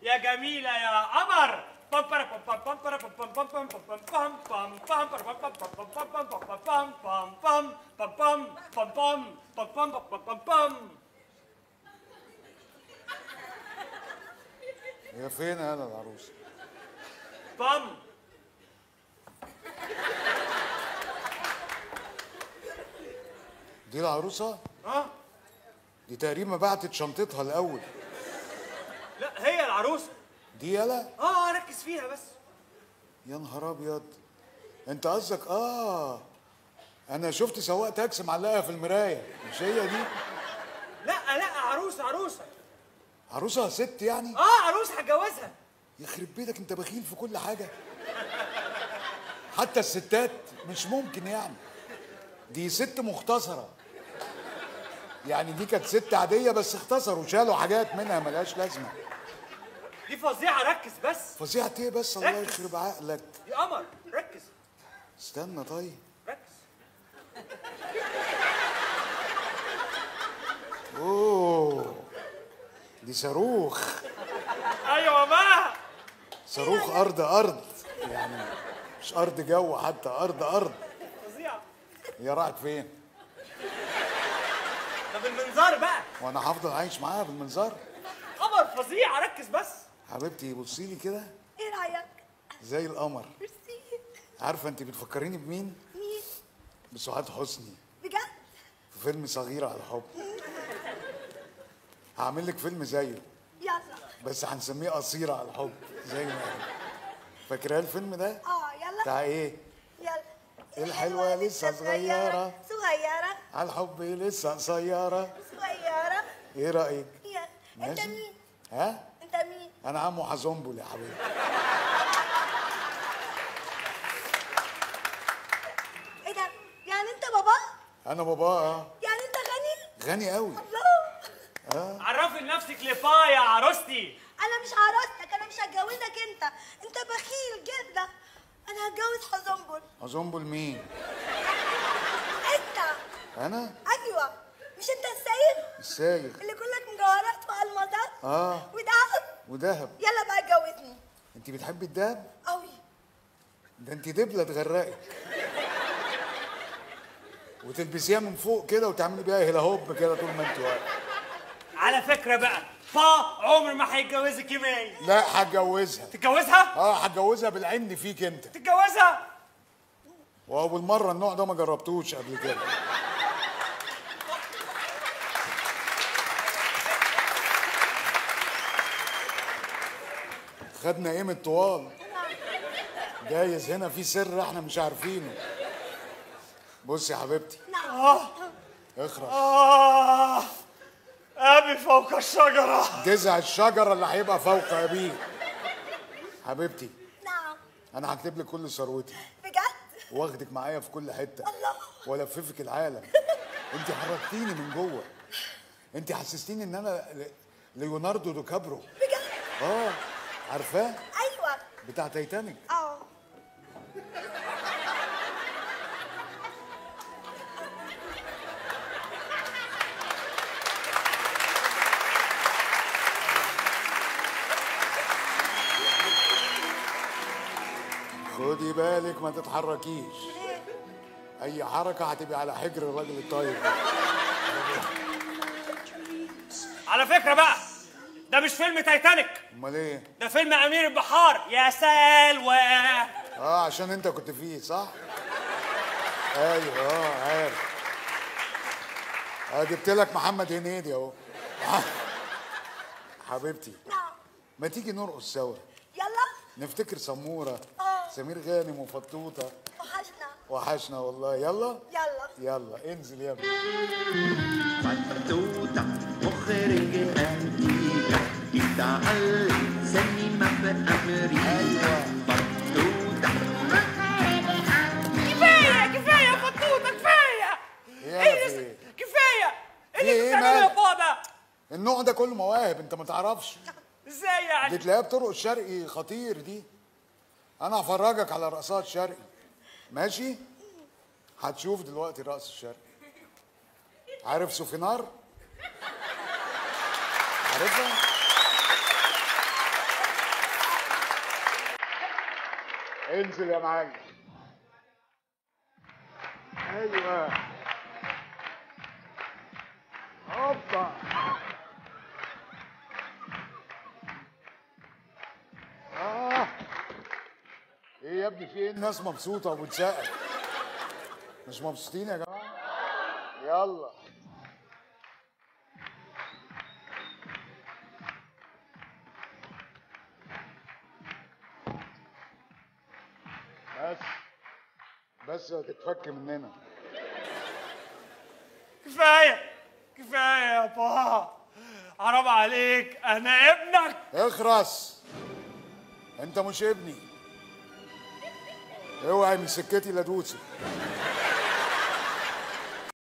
يا جميلة يا قمر بام برا بام بام بام برا بام بام بام بام بام بام بام بام برا بام بام بام بام بام بام بام بام بام بام بام بام بام بام بام بام بام هي فين انا العروسه بام دي العروسه ها دي تقريبا بعتت شنطتها الاول لا هي العروسة دي يلا اه ركز فيها بس يا نهار ابيض انت قصدك اه انا شفت سواق تاكسي معلقها في المرايه مش هي دي لا لا عروسة عروسة عروسه ست يعني اه عروسة هتجوزها يخرب بيتك انت بخيل في كل حاجه حتى الستات مش ممكن يعني دي ست مختصره يعني دي كانت ست عاديه بس اختصروا شالوا حاجات منها ملهاش لازمه دي فظيعة ركز بس فظيعه ايه بس الله ركز. يخرب عقلك دي قمر ركز استنى طيب ركز اوه دي صاروخ ايوه ما صاروخ ارض ارض يعني مش ارض جو حتى ارض ارض فظيعة هي راحت فين ده بالمنظار بقى وانا هفضل عايش معاها بالمنظار قمر فظيعة ركز بس حبيبتي بصي لي كده ايه رايك زي القمر ميرسي عارفه انت بتفكريني بمين مين بسعاد حسني بجد في فيلم صغيرة على الحب هعمل لك فيلم زيه يلا بس هنسميه قصيرة على الحب زي ما قال. فاكراه الفيلم ده اه يلا بتاع ايه يلا الحلوة لسه صغيرة صغيرة على الحب لسه قصيرة صغيرة ايه رأيك يا انت ماشي. مين ها انت مين انا عمو حزنبل يا حبيبي ايه ده يعني انت بابا انا بابا اه يعني انت غني غني قوي الله عرفي لنفسك لفا يا عروستي انا مش عروستك انا مش هتجوزك انت انت بخيل جدا انا هتجوز حزنبل حزنبل مين انت انا ايوه مش انت السيد السايق اللي كلك مجوهرات والمازات اه ودهب ودهب يلا بقى اتجوزني انت بتحبي الدهب قوي ده انت دبله تغرقك وتلبسيها من فوق كده وتعملي بيها هيلا هوب كده طول ما انت واقفه على فكرة بقى با عمر ما هيتجوزك يمين لا هتجوزها تتجوزها؟ اه هتجوزها بالعند فيك انت تتجوزها؟ واول مره النوع ده ما جربتوش قبل كده خدنا ايه من الطوال جايز هنا في سر احنا مش عارفينه بص يا حبيبتي نعم اخرج آه أبي فوق الشجرة جذع الشجره اللي هيبقى فوق ابيه حبيبتي نعم انا هكتب لك كل ثروتي بجد واخدك معايا في كل حته الله. والففك العالم انت حركتيني من جوه انت حسستيني ان انا ل- ليوناردو دو كابرو بجد اه عارفاه ايوه بتاع تايتانيك اه خدي بالك ما تتحركيش ليه اي حركه هتبقى على حجر الراجل الطيب على فكرة بقى ده مش فيلم تايتانيك امال ايه ده فيلم أمير البحار يا سلوى اه عشان انت كنت فيه صح ايوه اه عارف اه جبت لك محمد هنيدي اهو حبيبتي نعم ما تيجي نرقص سوا يلا نفتكر سموره آه. سمير غانم وفطوطه وحشنا وحشنا والله يلا يلا يلا انزل يا ابني فتوتة مخرج أنتيكا إفتعل سينما بأمريكا فتوتة كفاية كفاية فطوطة كفاية يا إيه في يس- إيه؟ كفاية في اللي إيه بتعمله يا مالك؟ بابا النوع ده كله مواهب انت ما تعرفش ازاي دي يعني تلاقيها بترقص شرقي خطير دي انا هفرجك على رقصات شرقي ماشي هتشوف دلوقتي الرقص الشرقي عارف سوفينار عارفها انزل يا معلم ايوه هوبا اه ايه يا ابني في ايه الناس مبسوطه وبتسقف مش مبسوطين يا جماعه يلا بس بس هتتفك مننا كفايه كفايه يا بابا حرام عليك انا ابنك اخرس انت مش ابني اوعي من سكتي لا دوسي